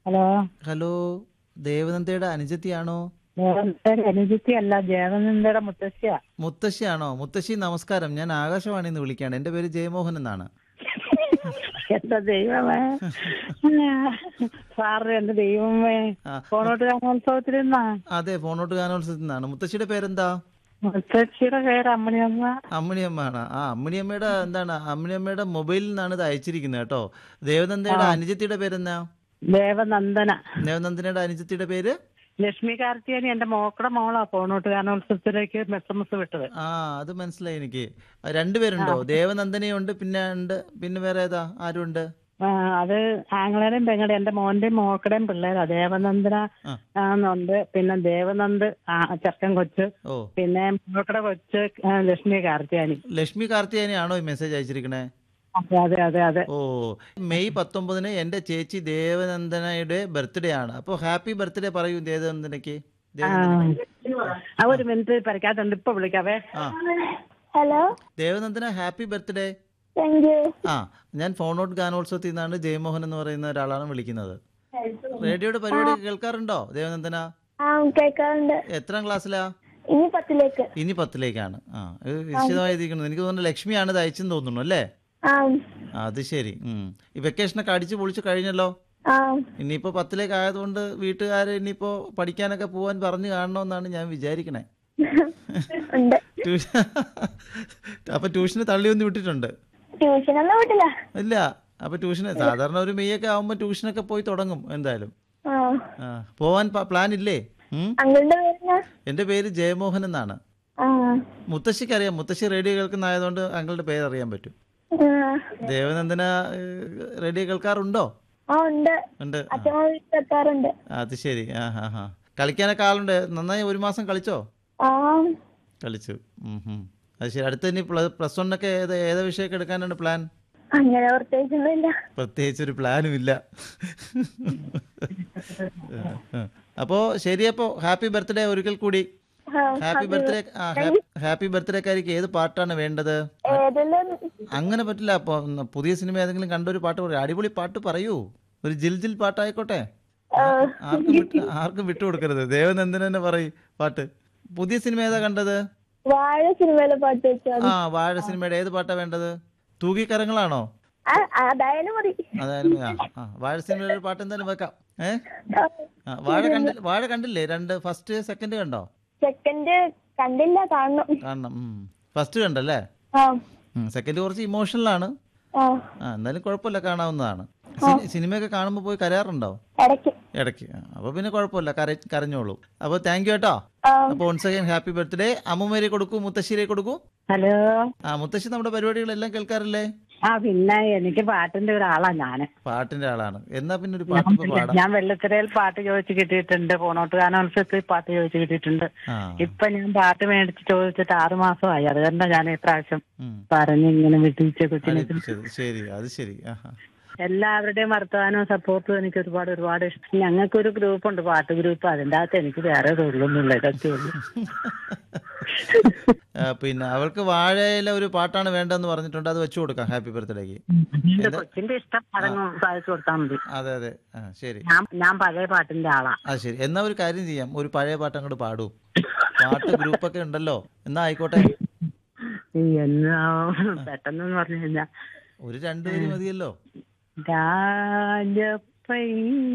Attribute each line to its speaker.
Speaker 1: Hello
Speaker 2: hello ദേവനന്ദയുടെ അനുജത്തിയാണോ
Speaker 1: ദേവനന്ദയുടെ അനുജിത്തി അല്ല ദേവനന്ദയുടെ മുത്തശ്ശിയാ
Speaker 2: മുത്തശ്ശിയാണോ മുത്തശ്ശി നമസ്കാരം ഞാൻ ആകാശവാണിയിൽ നിന്ന് വിളിക്കുകയാണ് എൻ്റെ പേര് ജയമോഹൻ എന്നാണ്
Speaker 1: എന്റെ ദൈവമേ സാറ് എന്റെ ദൈവമേ
Speaker 2: ആ,
Speaker 1: കോണോട്ട് ഗാനോത്സവത്തിൽ നിന്നാ
Speaker 2: അതെ ഫോണോട്ട് ഗാനോത്സവത്തിൽ നിന്നാണ് മുത്തശ്ശിയുടെ പേരെന്താ
Speaker 1: മുത്തശ്ശിയുടെ പേര് അമ്മണിയമ്മ
Speaker 2: അമ്മിണിയമ്മയാണ് ആ അമ്മിണിയമ്മയുടെ എന്താണ് അമ്മിണിയമ്മയുടെ മൊബൈലിൽ നിന്നാണ് ഇത് അയച്ചിരിക്കുന്നത് കേട്ടോ ദേവനന്ദയുടെ അനുജത്തിയുടെ പേരെന്നാ
Speaker 1: ദേവനന്ദന
Speaker 2: ദേവനന്ദനയുടെ അനുജത്തിയുടെ പേര്
Speaker 1: ലക്ഷ്മി കാർത്തിയാനി എന്റെ മോക്കടെ മോളാ കോണോട്ട് ഗാനോത്സവത്തിലേക്ക് എസ് എം എസ് വിട്ടത്
Speaker 2: ആ അത് മനസ്സിലായി എനിക്ക് ആ, രണ്ടുപേരുണ്ടോ ദേവനന്ദനയുണ്ട് പിന്നെ ഉണ്ട് പിന്നെ വേറെ ഏതാ ആരുണ്ട്
Speaker 1: ആ, അത് ആങ്ങളേടെയും പെങ്ങളുടെ എന്റെ മോന്റെയും മോക്കടെയും പിള്ളേരാ ദേവനന്ദന
Speaker 2: ആ.
Speaker 1: ആന്നുണ്ട് പിന്നെ ദേവനന്ദ് ആ ചെക്കൻ കൊച്ച്
Speaker 2: ഓ
Speaker 1: പിന്നെ മോക്കടെ കൊച്ച് ആ, ലക്ഷ്മി കാർത്തിയാനി
Speaker 2: ലക്ഷ്മി കാർത്തിയാനിയാണോ ഈ മെസ്സേജ് അയച്ചിരിക്കണേ
Speaker 1: അതെ അതെ അതെ അതെ
Speaker 2: ഓ മെയ് പത്തൊമ്പതിന് എൻ്റെ ചേച്ചി ദേവനന്ദനയുടെ ബർത്ത്ഡേ ആണ് അപ്പോൾ ഹാപ്പി ബർത്ത്ഡേ പറയൂ ദേവനന്ദനയ്ക്ക്
Speaker 1: ആ
Speaker 2: ദേവനന്ദന
Speaker 1: ആ, ഒരു മിനിറ്റ് പരിക്കാത്തുണ്ട് ഇപ്പൊ വിളിക്കാവേ
Speaker 2: ആ
Speaker 3: hello
Speaker 2: Devanandana happy birthday
Speaker 3: thank you
Speaker 2: ആ ഞാൻ ഫോൺ ഔട്ട് ഗാനോത്സവത്തിൽ നിന്നാണ് ജയമോഹൻ എന്ന് പറയുന്ന ഒരാളാണ് വിളിക്കുന്നത് റേഡിയോയുടെ പരിപാടി കേൾക്കാറുണ്ടോ ദേവനന്ദന
Speaker 3: ആ കേൾക്കാറുണ്ട്
Speaker 2: എത്രാം ക്ലാസ്സിലാ
Speaker 3: ഇനി പത്തിലേക്ക്
Speaker 2: ഇനി പത്തിലേക്കാണ് ആ ഇത് നിശ്ചിതമായി ഇരിക്കുന്നത് എനിക്ക് തോന്നുന്നു ലക്ഷ്മിയാണ് ഇത് അയച്ചെന്ന് തോന്നുന്നു അല്ലേ
Speaker 3: ആ
Speaker 2: ആ, അത് ശരി ഉം. ഈ വെക്കേഷനൊക്കെ അടിച്ചു പൊളിച്ചു കഴിഞ്ഞല്ലോ
Speaker 3: ആ
Speaker 2: ഇനിയിപ്പോ പത്തിലേക്ക് ആയതുകൊണ്ട് വീട്ടുകാരെ ഇനിയിപ്പോ പഠിക്കാനൊക്കെ പോവാൻ പറഞ്ഞു കാണണമെന്നാണ് ഞാൻ വിചാരിക്കണേ
Speaker 3: ഉണ്ട്
Speaker 2: ട്യൂഷൻ അപ്പൊ ട്യൂഷന് തള്ളിയൊന്നും വിട്ടിട്ടുണ്ട്
Speaker 3: ട്യൂഷനൊന്നും വിട്ടില്ല
Speaker 2: ഇല്ല അപ്പൊ ട്യൂഷന് സാധാരണ ഒരു മെയ് ഒക്കെ ആവുമ്പോ ട്യൂഷനൊക്കെ പോയി തുടങ്ങും എന്തായാലും
Speaker 3: ആ
Speaker 2: ആ പോവാൻ പ- പ്ലാൻ ഇല്ലേ ഉം?
Speaker 3: അങ്കിളുടെ പേരെന്നാ
Speaker 2: എന്റെ പേര് ജയമോഹൻ എന്നാണ്
Speaker 3: ആ
Speaker 2: മുത്തശ്ശിക്ക് അറിയാം മുത്തശ്ശി റേഡിയോ കേൾക്കുന്നതായതുകൊണ്ട് അങ്ങളുടെ പേര് അറിയാൻ പറ്റും
Speaker 3: ആ.
Speaker 2: ദേവനന്ദന ഏഹ്, റേഡിയോ കേൾക്കാറുണ്ടോ
Speaker 3: ആ ഉണ്ട്
Speaker 2: ഉണ്ട് ആ,
Speaker 3: അച്ഛൻ വീട്ടിലെത്താറുണ്ട്
Speaker 2: അത് ശരി ആ ഹാ ഹാ കളിക്കാനൊക്കെ ആളുണ്ട് നന്നായി ഒരു മാസം കളിച്ചോ
Speaker 3: ആ
Speaker 2: കളിച്ചു ഉം, ഉം. അത് ശരി അടുത്ത ഇനി പ്ലസ് വണ്ണൊക്കെ ഏത് ഏത് വിഷയമൊക്കെ എടുക്കാനാണ് പ്ലാൻ
Speaker 3: അങ്ങനെ പ്രത്യേകിച്ചൊന്നുമില്ല
Speaker 2: പ്രത്യേകിച്ച് ഒരു പ്ലാനും ഇല്ല അപ്പോ ശരി അപ്പോ ഹാപ്പി ബർത്ത്ഡേ ഒരിക്കൽ കൂടി
Speaker 3: ആ,
Speaker 2: ഹാപ്പി ബർത്ത്ഡേ ആ ഹാപ്പി ബർത്ത്ഡേക്കാരിക്ക് ഏത് പാട്ടാണ് വേണ്ടത്
Speaker 3: ഏതെല്ലാം
Speaker 2: അങ്ങനെ പറ്റില്ല അപ്പൊ ഒന്ന് പുതിയ സിനിമ ഏതെങ്കിലും കണ്ടൊരു പാട്ട് പറയൂ അടിപൊളി പാട്ട് പറയൂ ഒരു ജിൽ ജിൽ പാട്ടായിക്കോട്ടെ ആർക്കും വിട്ട് ആർക്കും വിട്ടുകൊടുക്കരുത് ദേവനന്ദൻ തന്നെ പറയും പാട്ട് പുതിയ സിനിമ ഏതാ കണ്ടത്
Speaker 3: വാഴ സിനിമയിലെ പാട്ട് വെച്ചാൽ
Speaker 2: ആ വാഴ സിനിമയുടെ ഏത് പാട്ടാ വേണ്ടത് തൂകിക്കരങ്ങളാണോ
Speaker 3: അതായാലും മതി
Speaker 2: അതായാലും ആ ആ വാഴ സിനിമയുടെ ഒരു പാട്ട് എന്തായാലും വെക്കാം ഏ
Speaker 3: ആ.
Speaker 2: ആ വാഴ കണ്ടി വാഴ കണ്ടില്ലേ രണ്ട് ഫസ്റ്റ് സെക്കൻഡ് കണ്ടോ
Speaker 3: സെക്കൻഡ് കണ്ടില്ല കാണണം
Speaker 2: കാണണം ഫസ്റ്റ് കണ്ടല്ലേ
Speaker 3: ആ
Speaker 2: സെക്കൻഡ് കുറച്ച് ഇമോഷണലാണ്
Speaker 3: ആ
Speaker 2: ആ എന്നാലും കുഴപ്പമില്ല കാണാവുന്നതാണ് സിനി- സിനിമയൊക്കെ കാണുമ്പോൾ പോയി കരയാറുണ്ടോ
Speaker 3: ഇടയ്ക്ക്
Speaker 2: ഇടയ്ക്ക് ആ, അപ്പൊ പിന്നെ കുഴപ്പമില്ല കര കരഞ്ഞോളൂ അപ്പോൾ താങ്ക് യു കേട്ടോ
Speaker 3: ആ
Speaker 2: അപ്പോൾ വൺസ് അഗൈൻ ഹാപ്പി ബർത്ത്ഡേ അമ്മൂമ്മേരെ കൊടുക്കൂ മുത്തശ്ശിരെ കൊടുക്കൂ
Speaker 1: ഹലോ
Speaker 2: ആ മുത്തശ്ശി നമ്മുടെ പരിപാടികളെല്ലാം കേൾക്കാറില്ലേ
Speaker 1: ആ പിന്നെ എനിക്ക് പാട്ടിന്റെ ഒരാളാ ഞാന്
Speaker 2: പാട്ടിന്റെ ആളാണ് എന്നാ പിന്നെ ഒരു പാട്ട് ഇപ്പൊ പാടാം
Speaker 1: ഞാൻ വെള്ളത്തിരയിൽ പാട്ട് ചോദിച്ച് കിട്ടിയിട്ടുണ്ട് കോണോട്ട് ഗാനോത്സവത്തിൽ പാട്ട് ചോദിച്ച് കിട്ടിയിട്ടുണ്ട്
Speaker 2: ആ
Speaker 1: ഇപ്പൊ ഞാൻ പാട്ട് മേടിച്ച് ചോദിച്ചിട്ട് ആറു മാസമായി അത് തന്നെ ഞാൻ ഇപ്രാവശ്യം
Speaker 2: ഉം.
Speaker 1: പറഞ്ഞ് ഇങ്ങനെ വിട്ടിച്ച കൊച്ചിനെ
Speaker 2: ശരി ശരി അത് ശരി ആഹാ
Speaker 1: എല്ലാവരുടെയും വർത്തമാനവും സപ്പോർട്ടും എനിക്ക് ഒരുപാട് ഒരുപാട് ഇഷ്ടം ഞങ്ങൾക്കൊരു ഗ്രൂപ്പ് ഉണ്ട് പാട്ട് ഗ്രൂപ്പ് അതിൻ്റെ അകത്ത് എനിക്ക് വേറെ തൊഴിലൊന്നുമില്ല ഇതൊക്കെ ഉള്ളൂ
Speaker 2: ആ, പിന്നെ അവൾക്ക് വാഴയിലെ ഒരു പാട്ടാണ് വേണ്ടതെന്ന് പറഞ്ഞിട്ടുണ്ട് അത് വെച്ചു കൊടുക്കാം ഹാപ്പി ബർത്ത്ഡേക്ക്
Speaker 1: എന്റെ കൊച്ചിന്റെ ഇഷ്ടം അതങ്ങ് സാധിച്ചു കൊടുത്താൽ മതി
Speaker 2: അതെ അതെ ആ ശരി
Speaker 1: ഞാൻ ഞാൻ പഴയ പാട്ടിന്റെ ആളാ
Speaker 2: ആ ശരി എന്നാ ഒരു കാര്യം ചെയ്യാം ഒരു പഴയ പാട്ട് അങ്ങോട്ട് പാടൂ പാട്ട് ഗ്രൂപ്പൊക്കെ ഉണ്ടല്ലോ എന്നാ ആയിക്കോട്ടെ
Speaker 1: ഈ എന്നാ പെട്ടെന്ന് പറഞ്ഞു കഴിഞ്ഞാ
Speaker 2: ഒരു രണ്ടുപേര് മതിയല്ലോ
Speaker 1: രാജപ്പൈ